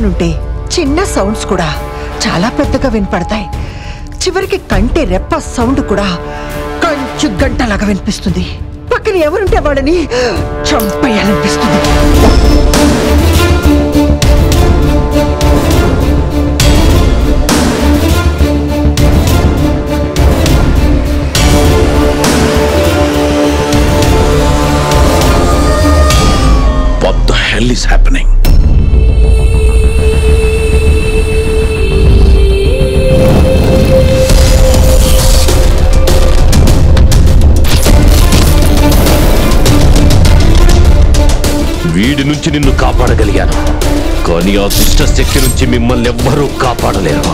పక్కనుంటే చిన్న సౌండ్స్ కూడా చాలా పెద్దగా వినపడతాయి చివరికి కంటి రెప్ప సౌండ్ కూడా కంచు గంటలాగా వినిపిస్తుంది పక్కన ఎవరుంటే వాళ్ళని చంపేయాలనిపిస్తుంది What the hell is happening? వీడి నుంచి నిన్ను కాపాడగలిగాను కానీ ఆ దుష్ట శక్తి నుంచి మిమ్మల్ని ఎవ్వరూ కాపాడలేరు